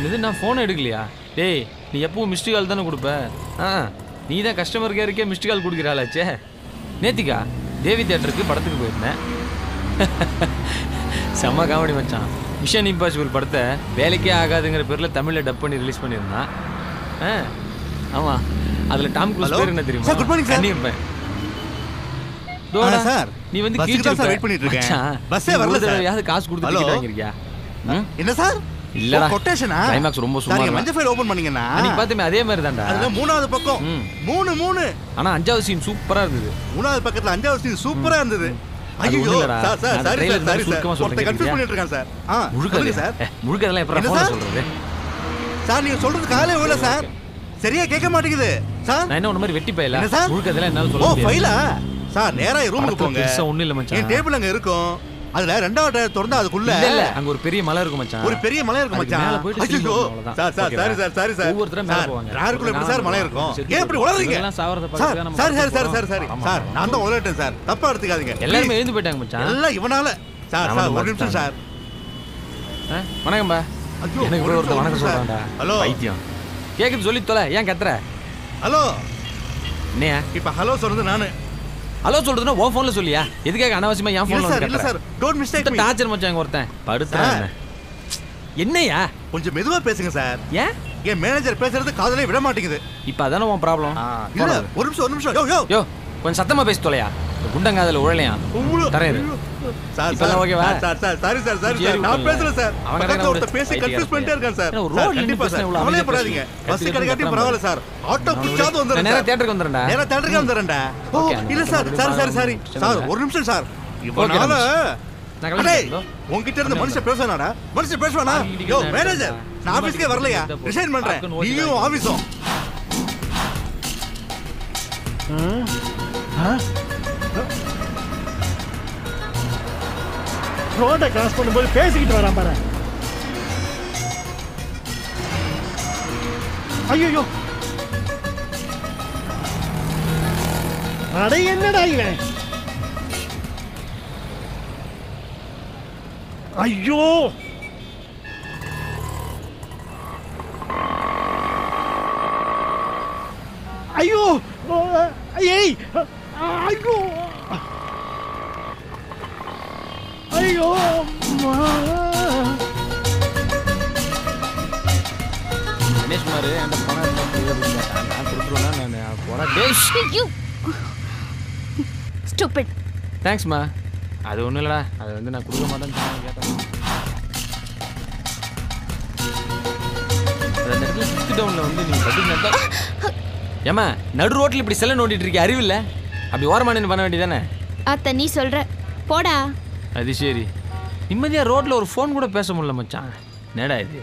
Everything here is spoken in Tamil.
இது நான் ஃபோன் எடுக்கலையா டேய் நீ எப்பவும் மிஸ்டு கால் தானே கொடுப்ப ஆ நீ தான் கஸ்டமர் கேருக்கே மிஸ்டு கால் கொடுக்குறாளாச்சே நேத்திக்கா தேவி தேட்டருக்கு படத்துக்கு போயிருந்தேன் செம்ம காமெடி மச்சான் மிஷன் இம்பாசிபிள் படத்தை வேலைக்கே ஆகாதுங்கிற பேரில் தமிழில் டப் பண்ணி ரிலீஸ் பண்ணியிருந்தான் ஆ ஆமாம் அதில் டாம் க்ரூஸ் Hello? பேர் என்ன தெரியுமா Sir, good morning, sir. Kanniappan தோடா, ஆ, sir. நீ வந்து பஸ்ஸுக்கு தான் கீழ்ச்சிருப்ப. sir wait பண்ணிட்டு இருக்கேன். மச்சான், பஸ்ஸே நீ ஒரு வரல, sir. தடவையாவது காசு கொடுத்து Hello? டிக்கெட் வாங்கிருக்கியா ம்? என்ன சார் இல்லடா. கொட்டேஷனா Climax ரொம்ப சுமார் தான். மஞ்சள் ஃபைல் ஓபன் பண்ணீங்கன்னா அன்னைக்கு பார்த்துமே அதே மாதிரி தான்டா அதுல மூணாவது பக்கம் ம். மூணு மூணு ஆனா அஞ்சாவது சீன் சூப்பரா இருந்தது மூணாவது பக்கத்துல அஞ்சாவது சீன் சூப்பரா இருந்தது அது ஐயோ ஒண்ணும் இல்லடா. சார் சார் நான் சாரி trailer சார் சாரி மாதிரி சார் சுருக்கமா ஒருத்தன் சொல்றேன் கன்ஃபியூஸ் கேட்டியா? பண்ணிட்டு இருக்கான் சார் ஆ முழுக்க சொல்லுங்க சார் முழுக்க அதெல்லாம் எப்பறம் என்ன ஃபோன்ல சார்? சொல்றது சார் நீங்க சொல்றது காலையில விழல சார் சரியா கேட்க மாட்டேங்குது சார் நான் என்ன ஒண்ணு மாதிரி வெட்டி போயல என்ன சார் முழுக்க அதெல்லாம் என்னால ஓ சொல்ல முடியாது ஃபைலா சார் நேரா ரூமுக்கு படத்துல போங்க பெருசா ஒண்ணும் இல்ல மச்சான். என் டேபிள் அங்க இருக்கும் அதுல ரெண்டாவது டயர் திறந்தா அதுக்குள்ள இல்ல இல்ல அங்க ஒரு பெரிய மலை இருக்கும் மச்சான் ஒரு பெரிய மலை இருக்கும் அதுக்கு மச்சான் மேல போயிட்டு திரும்பி ஐயோ வரணும், அவ்வளவுதான். சார் சார் ஓகேவா? சாரி சார் சாரி சார் ஒவ்வொருத்தரும் மேல சார் போவாங்க. டிராருக்குள்ள எப்படி சார் மலை இருக்கும் செத்து ஏன் இப்படி உளறீங்க இதெல்லாம் சாவறத சார் பார்த்துட்டு நம்ம சாரி சாரி சாரி படத்துக்கு சாரி சாரி போறோம். சார் ஆமா, நான் தான் உளறிட்டேன் சார் தப்பா எடுத்துக்காதீங்க எல்லாருமே எழுந்து போயிட்டாங்க மச்சான் எல்லாம் இவனால சார் அவனை சார் ஒரு நிமிஷம் மறைச்சிட்டாங்க. சார் ஆ? வணக்கம்பா ஐயோ, எனக்கு ஒரு போய் ஒருத்தன் வணக்கம் நிமிஷம் சார். சொல்றான்டா ஹலோ. பைத்தியம் கேக்குது சொல்லி தொலை ஏன் கத்துற ஹலோ என்னையா இப்ப ஹலோ சொல்றது நானு ஹலோ சொல்றதுன்னா உன் போன்ல சொல்லியா எதுக்காக அனாவசியமா என் இல்ல போன்ல சார் இல்ல வந்து sir don't mistake me torture மச்சான் ஒருத்தன் படுத்துறான் சார். என்ன. என்னய்யா கொஞ்சம் மெதுவா பேசுங்க சார் ஏன் என் மேனேஜர் பேசுறது காதலே விட மாட்டேங்குது இப்ப அதானே உன் ப்ராப்ளம் இல்ல ஒரு நிமிஷம் ஒரு நிமிஷம் யோ யோ யோ கொஞ்சம் சத்தமா பேசி தொலையா குண்டங்காதல உழலையா உம்முழு. தரேன் சார் இப்ப எல்லாம் சார் ஓகேவா? Sir sir sorry sir sorry சரி, சார் நான் விட்டுருங்க. பேசுறேன் சார் அவன் பக்கத்துல கிடக்குற ஒருத்தர் ஒரு பேசி ஐடியா கன்ஃபியூஸ் பண்ணிட்டே இருக்கு. இருக்கான் சார் ஏன்னா, ஒரு சார், ரோட்ல நின்னு கண்டிப்பா பேசினா சார் இவ்வளவு கவலையே அமைதியா படாதீங்க பேசு. பஸ் கத்தி கிடைக்காட்டி கத்தி பரவாயில்ல சார் ஆட்டோ பிடிச்சாவது நான் வந்துடுறேன் நேரா சார் தியேட்டருக்கு வந்துடுறேன்டா நேரா தேட்டருக்கு வந்துடுறேன்டா ஓ ஓகே, அந்த இல்ல சார் பக்கம் சாரி சாரி சாரி பாருங்க. சார் ஒரு நிமிஷம் சார் ஓகே, இவனால நான் கிளம்பி அடே வரேன். உன்கிட்ட இருந்து மனுஷன் பேசுவானாடா மனுஷன் பேசுவானா ஆ, இடிக்குது, யோ நான் மேனேஜர் எடுத்தேன்டா. நான் ஆபீஸ்க்கே வரலையா சும்மா ரிசைன் பண்றேன் பார்க்கணும், ஓகே, நீயும் ஓகே. ஆபீஸும் ரோட்டை கிராஸ் பண்ணும்போது பேசிக்கிட்டு வரான் பாரு ஐயோ அட என்னடா இவன் ஐயோ ஐயோ ஏய் ஐயோ ஐயோ அம்மா. கணேஷ் குமார் என்கிட்ட பணம் இருந்தா கொடு அப்படின்னு கேட்டான். நான் கொடுத்துருவேன்னா நான் போனா டேய் You stupid. தேங்க்ஸ்மா அது ஒன்றும் இல்லடா அது வந்து நான் கொடுக்க மாட்டேன்னு சொன்னாங்க, கேட்டேன் அது அந்த இடத்துல ஃபிஃப்த் டவுனில் வந்து நீங்கள் கட்டிங்கன்னா ஏம்மா நடு ரோட்டில் இப்படி செல்ல நோண்டிட்டு இருக்கே அறிவில்ல அப்படி ஓரமா நின்னு பண்ண வேண்டியதானே அத்தை நீ சொல்ற போடா அது சரி நிம்மதியாக ரோட்டில் ஒரு ஃபோன் கூட பேச முடியல மச்சான் என்னடா இது